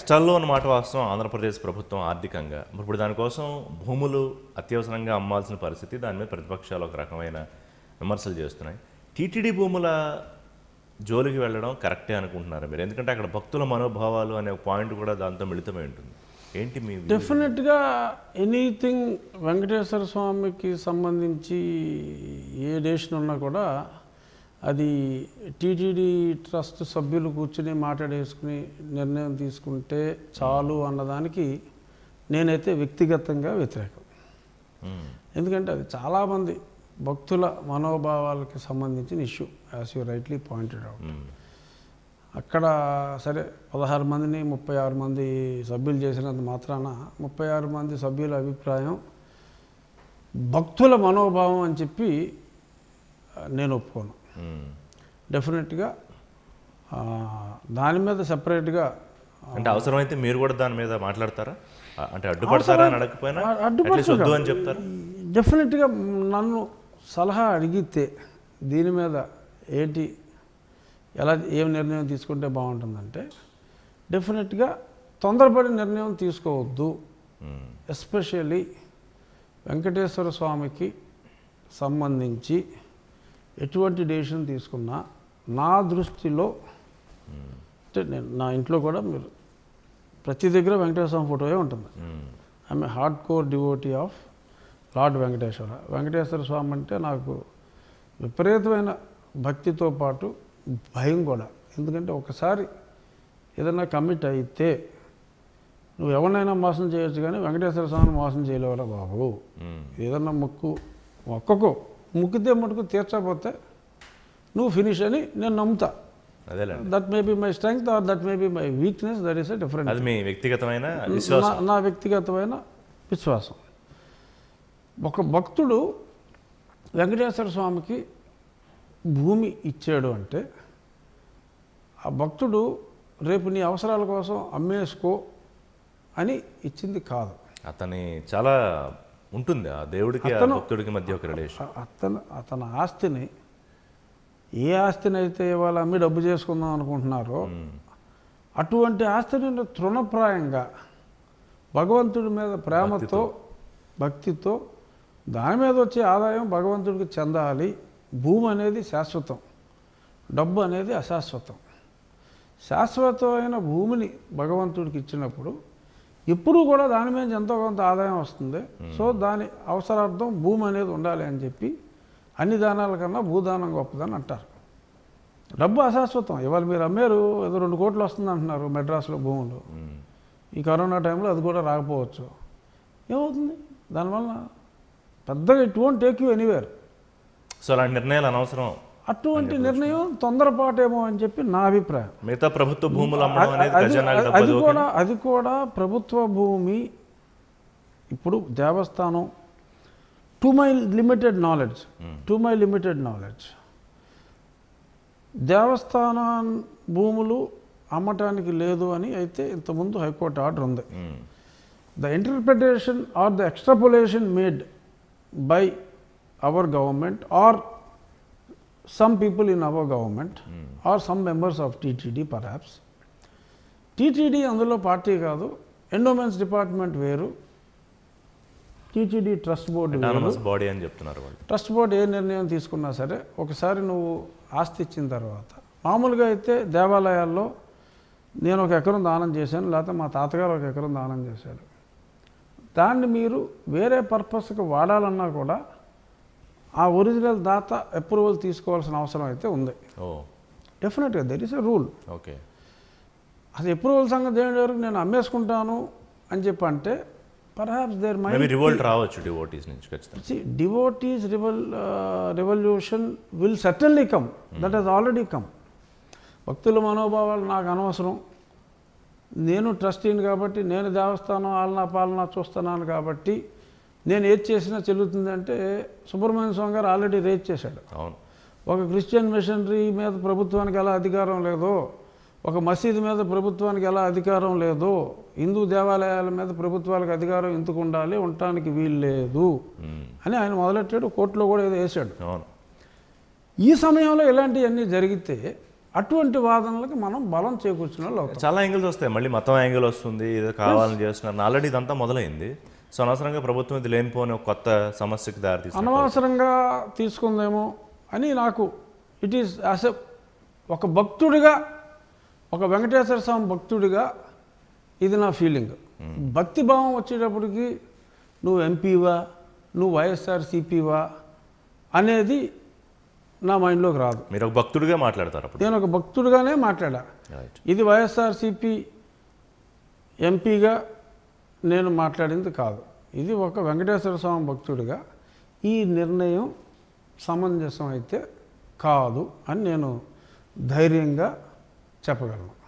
కష్టాల్లో ఉన్న మాట వాస్తవం ఆంధ్రప్రదేశ్ ప్రభుత్వం ఆర్థికంగా మరి ఇప్పుడు దానికోసం భూములు అత్యవసరంగా అమ్మాల్సిన పరిస్థితి దాని మీద ప్రతిపక్షాలు ఒక రకమైన విమర్శలు చేస్తున్నాయి టీటీడీ భూముల జోలికి వెళ్ళడం కరెక్టే అనుకుంటున్నారు మీరు ఎందుకంటే అక్కడ భక్తుల మనోభావాలు అనే ఒక పాయింట్ కూడా దాంతో మిళితమై ఉంటుంది ఏంటి మీ view? డెఫినెట్గా ఎనీథింగ్ వెంకటేశ్వర స్వామికి సంబంధించి ఏ డేషన్ ఉన్నా కూడా అది టీటీడీ ట్రస్ట్ సభ్యులు కూర్చుని మాట్లాడేసుకుని నిర్ణయం తీసుకుంటే చాలు అన్నదానికి నేనైతే వ్యక్తిగతంగా వ్యతిరేకం మ్మ్. ఎందుకంటే అది చాలామంది భక్తుల మనోభావాలకి సంబంధించిన issue as you rightly pointed out hmm. అక్కడ సరే పదహారు మందిని ముప్పై ఆరు మంది సభ్యులు చేసినంత మాత్రాన ముప్పై ఆరు మంది సభ్యుల అభిప్రాయం భక్తుల మనోభావం అని చెప్పి ఆ, నేను ఒప్పుకోను మ్మ్. డెఫినెట్గా ఆ, దాని మీద సపరేట్గా అంటే అవసరమైతే మీరు కూడా దాని మీద మాట్లాడతారా ఆ, అంటే అడ్డుపడతారా అని అడగకపోయినా ఆ, అడ్డుపడతారు At least వద్దు అని చెప్తారా డెఫినెట్గా నన్ను సలహా అడిగితే దీని మీద ఏంటి ఎలా ఏం నిర్ణయం తీసుకుంటే బాగుంటుందంటే డెఫినెట్గా తొందరపడి నిర్ణయం తీసుకోవద్దు మ్మ్. ఎస్పెషల్లీ వెంకటేశ్వర స్వామికి సంబంధించి ఎటువంటి డెసిషన్ తీసుకున్నా నా దృష్టిలో అంటే నేను నా ఇంట్లో కూడా మీరు ప్రతి దగ్గర వెంకటేశ్వర స్వామి ఫోటోయే ఉంటుంది hmm. I'm hard core devotee of lord Venkateswara Venkateswara Swamy అంటే నాకు విపరీతమైన భక్తితో పాటు భయం కూడా ఎందుకంటే ఒకసారి ఏదైనా కమిట్ అయితే నువ్వు ఎవరినైనా మోసం చేయొచ్చు కానీ వెంకటేశ్వర స్వామిని మోసం చేయలేవరా బాబు మ్మ్. ఏదన్నా మొక్కు మొక్కకు ముక్కితే మటుకు తీర్చకపోతే నువ్వు ఫినిష్ అని నేను నమ్ముతా అదేలేండి that may be my strength or that may be my weakness that is a different అది మీ వ్యక్తిగతమైన విశ్వాసం నా- నా వ్యక్తిగతమైన విశ్వాసం ఒక భక్తుడు వెంకటేశ్వర స్వామికి భూమి ఇచ్చాడు అంటే ఆ భక్తుడు రేపు నీ అవసరాల కోసం అమ్మేసుకో అని ఇచ్చింది కాదు అతని చాలా ఉంటుంది ఆ దేవుడికి ఆ అతను- భక్తుడికి మధ్య ఒక రిలేషన్ అ- అతను అతని ఆస్తిని ఏ ఆస్తిని అయితే ఇవాళ అమ్మి డబ్బు చేసుకుందాం అనుకుంటున్నారో అటువంటి ఆస్తిని తృణప్రాయంగా భగవంతుడి మీద ప్రేమతో భక్తితో దాని మీద వచ్చే ఆదాయం భగవంతుడికి చెందాలి భూమి అనేది శాశ్వతం డబ్బు అనేది అశాశ్వతం శాశ్వతమైన భూమిని భగవంతుడికి ఇచ్చినప్పుడు ఎప్పుడూ కూడా దాని మీద ఎంతో కొంత ఆదాయం వస్తుంది సో దాని అవసరార్థం భూమి అనేది ఉండాలి అని చెప్పి అన్ని దానాల కన్నా భూదానం గొప్పదని అంటారు డబ్బు అశాశ్వతం ఇవాళ మీరు అమ్మారు ఏదో రెండు కోట్లు వస్తుంది అంటున్నారు మెడ్రాస్లో భూములు ఈ కరోనా టైంలో అది కూడా రాకపోవచ్చు ఏమవుతుంది దానివల్ల పెద్దగా it won't take you anywhere so అలాంటి నిర్ణయాలు అనవసరం అటువంటి నిర్ణయం తొందరపాటేమో అని చెప్పి నా అభిప్రాయం మిగతా ప్రభుత్వ భూములు అమ్మడం అనేది అది- ఖజానాకి అది- డబ్బు అది అది కూడా ఓకేనా? అది కూడా ప్రభుత్వ భూమి ఇప్పుడు దేవస్థానం to my limited knowledge to my limited knowledge దేవస్థానం భూములు అమ్మటానికి లేదు అని అయితే ఇంతకుముందు హైకోర్టు ఆర్డర్ ఉంది hmm. the interpretation or the extrapolation made by our government or some people in our government or some members of TTD perhaps TTD అందులో party కాదు endowments department వేరు టీటీడీ ట్రస్ట్ బోర్డు వేరు Autonomous body అని చెప్తున్నారు వాళ్ళు trust board ఏ నిర్ణయం తీసుకున్నా సరే ఒకసారి నువ్వు ఆస్తి ఇచ్చిన తర్వాత మామూలుగా అయితే దేవాలయాల్లో నేను ఒక ఎకరం దానం చేశాను లేకపోతే మా తాతగారు ఒక ఎకరం దానం చేశాడు దాన్ని మీరు వేరే పర్పస్కి వాడాలన్నా కూడా ఆ ఒరిజినల్ దాత అప్రూవల్ తీసుకోవాల్సిన అవసరం అయితే ఉంది ఓ డెఫినెట్గా there is a rule okay అసలు అప్రూవల్ సంగతి ఏంటి వరకు నేను అమ్మేసుకుంటాను అని చెప్పి అంటే perhaps there my maybe revolt రావచ్చు డివోటీస్ నుంచి ఖచ్చితంగా See, devotees revol, uh, revolution will certainly come. That has already come. భక్తుల మనోభావాలు నాకు అనవసరం నేను ట్రస్టీని కాబట్టి నేను దేవస్థానం ఆలనా పాలనా చూస్తున్నాను కాబట్టి నేను ఏది చేసినా చెల్లుతుంది అంటే సుబ్రహ్మణ్య స్వామి గారు ఆల్రెడీ రేజ్ చేశాడు అవును ఒక క్రిస్టియన్ మిషనరీ మీద ప్రభుత్వానికి ఎలా అధికారం లేదో ఒక మసీదు మీద ప్రభుత్వానికి ఎలా అధికారం లేదో హిందూ దేవాలయాల మీద ప్రభుత్వాలకు అధికారం ఎందుకు ఉండాలి ఉండటానికి వీలు లేదు మ్మ్. అని ఆయన మొదలెట్టాడు కోర్టులో కూడా ఏదో వేశాడు అవును ఈ సమయంలో ఇలాంటివన్నీ జరిగితే అటువంటి వాదనలకి మనం బలం చేకూర్చిన వాళ్ళు అవుతాం చాలా యాంగిల్స్ వస్తాయి మళ్ళీ మతం యాంగిల్ వస్తుంది ఏదో కావాలని చేస్తున్నారు ఆల్రెడీ ఇదంతా మొదలైంది సో అనవసరంగా ప్రభుత్వం ఇది లేనిపోని ఒక కొత్త సమస్యకి దారితీస్తుంది అనవసరంగా తీసుకుందేమో అని నాకు ఇట్ ఈస్ యాజ్ ఎ ఒక భక్తుడిగా ఒక వెంకటేశ్వర స్వామి భక్తుడిగా ఇది నా ఫీలింగ్ భక్తి భావం వచ్చేటప్పటికి నువ్వు ఎంపీవా నువ్వు వైఎస్ఆర్ సిపివా అనేది నా మైండ్లోకి రాదు మీరు ఒక భక్తుడిగా మాట్లాడతారు అప్పుడు నేను ఒక భక్తుడిగానే మాట్లాడా రైట్ ఇది వైఎస్ఆర్సిపి ఎంపీగా నేను మాట్లాడింది కాదు ఇది ఒక వెంకటేశ్వర స్వామి భక్తుడిగా ఈ నిర్ణయం సమంజసం అయితే కాదు అని నేను ధైర్యంగా చెప్పగలను